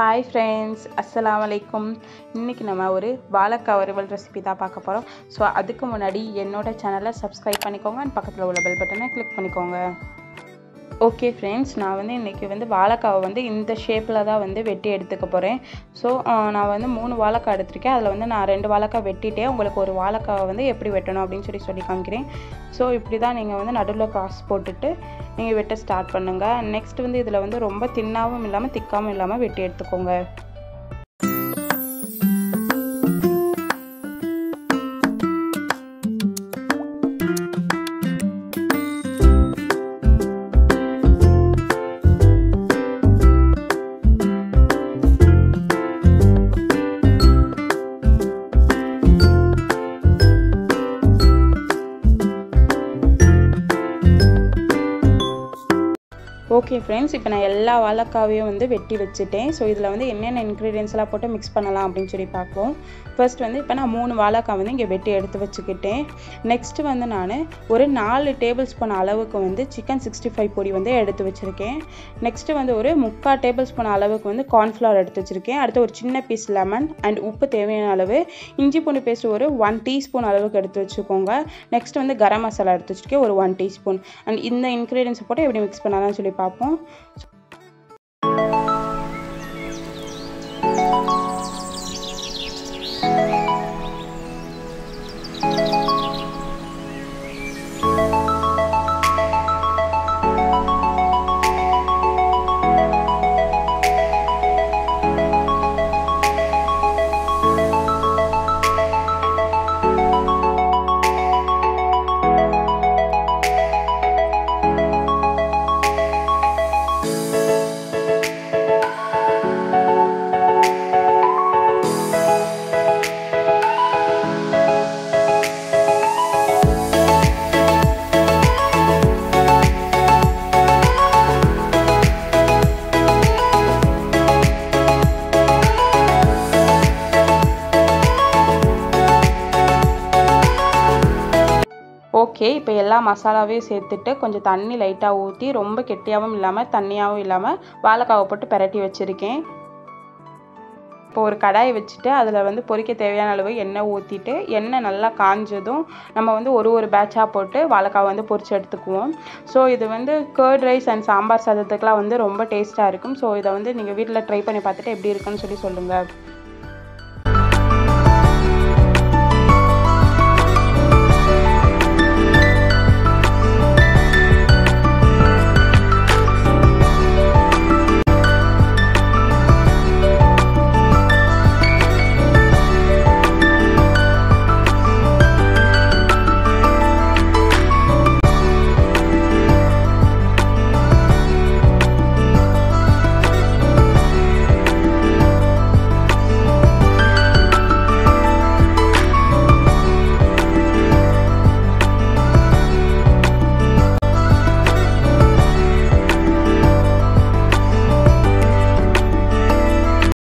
hi friends அஸ்ஸலாமு அலைக்கும் இன்றைக்கி நம்ம ஒரு வாழைக்காய் வறுவல் ரெசிபி தான் பார்க்க போகிறோம் ஸோ அதுக்கு முன்னாடி என்னோட சேனலை சப்ஸ்கிரைப் பண்ணிக்கோங்க அண்ட் பக்கத்தில் உள்ள பெல் பட்டனை கிளிக் பண்ணிக்கோங்க ஓகே ஃப்ரெண்ட்ஸ் நான் வந்து இன்றைக்கி வந்து வாழைக்காவை வந்து இந்த ஷேப்பில் தான் வந்து வெட்டி எடுத்துக்க போகிறேன் ஸோ நான் வந்து மூணு வாழைக்காய் எடுத்திருக்கேன் அதில் வந்து நான் ரெண்டு வாழைக்காய் வெட்டிட்டேன் உங்களுக்கு ஒரு வாழைக்காவை வந்து எப்படி வெட்டணும் அப்படின்னு சொல்லி சொல்லி காமிக்கிறேன் ஸோ இப்படி தான் நீங்கள் வந்து நடுவில் கிராஸ் போட்டுட்டு நீங்கள் வெட்ட ஸ்டார்ட் பண்ணுங்கள் நெக்ஸ்ட் வந்து இதில் வந்து ரொம்ப தின்னாகவும் இல்லாமல் திக்காகவும் இல்லாமல் வெட்டி எடுத்துக்கோங்க ஓகே ஃப்ரெண்ட்ஸ் இப்போ நான் எல்லா வாழைக்காவையும் வந்து வெட்டி வச்சுட்டேன் ஸோ இதில் வந்து என்னென்ன இன்க்ரீடியன்ஸ்லாம் போட்டு மிக்ஸ் பண்ணலாம் அப்படின்னு சொல்லி பார்ப்போம் ஃபர்ஸ்ட் வந்து இப்போ நான் மூணு வாழைக்காய் வந்து இங்கே வெட்டி எடுத்து வச்சுக்கிட்டேன் நெக்ஸ்ட்டு வந்து நான் ஒரு நாலு டேபிள் ஸ்பூன் அளவுக்கு வந்து சிக்கன் சிக்ஸ்டி ஃபைவ் பொடி வந்து எடுத்து வச்சுருக்கேன் நெக்ஸ்ட்டு வந்து ஒரு முக்கால் டேபிள் ஸ்பூன் அளவுக்கு வந்து கார்ன்ஃப்ளவர் எடுத்து வச்சுருக்கேன் அடுத்து ஒரு சின்ன பீஸ் லெமன் அண்ட் உப்பு தேவையான அளவு இஞ்சி பூண்டு பேஸ்ட் ஒரு ஒன் டீஸ்பூன் அளவுக்கு எடுத்து வச்சுக்கோங்க நெக்ஸ்ட் வந்து கரம் மசாலா எடுத்து வச்சுருக்கேன் ஒரு ஒன் டீஸ்பூன் அண்ட் இந்த இன்க்ரீடியன்ஸ் போட்டு எப்படி மிக்ஸ் பண்ணலாம்னு சொல்லி பார்ப்போம் ஓகே இப்போ எல்லா மசாலாவையும் சேர்த்துட்டு கொஞ்சம் தண்ணி லைட்டாக ஊற்றி ரொம்ப கெட்டியாகவும் இல்லாமல் தண்ணியாகவும் இல்லாமல் வாழைக்காவை போட்டு பெரட்டி வச்சுருக்கேன் இப்போ ஒரு கடாயை வச்சுட்டு அதில் வந்து பொரிக்க தேவையான அளவு எண்ணெய் ஊற்றிட்டு எண்ணெய் நல்லா காஞ்சதும் நம்ம வந்து ஒரு ஒரு பேட்சாக போட்டு வாழைக்காவை வந்து பொரிச்சு எடுத்துக்குவோம் ஸோ இது வந்து கேர்ட் ரைஸ் அண்ட் சாம்பார் சாதத்துக்குலாம் வந்து ரொம்ப டேஸ்ட்டாக இருக்கும் ஸோ இதை வந்து நீங்கள் வீட்டில் ட்ரை பண்ணி பார்த்துட்டு எப்படி இருக்குன்னு சொல்லி சொல்லுங்கள்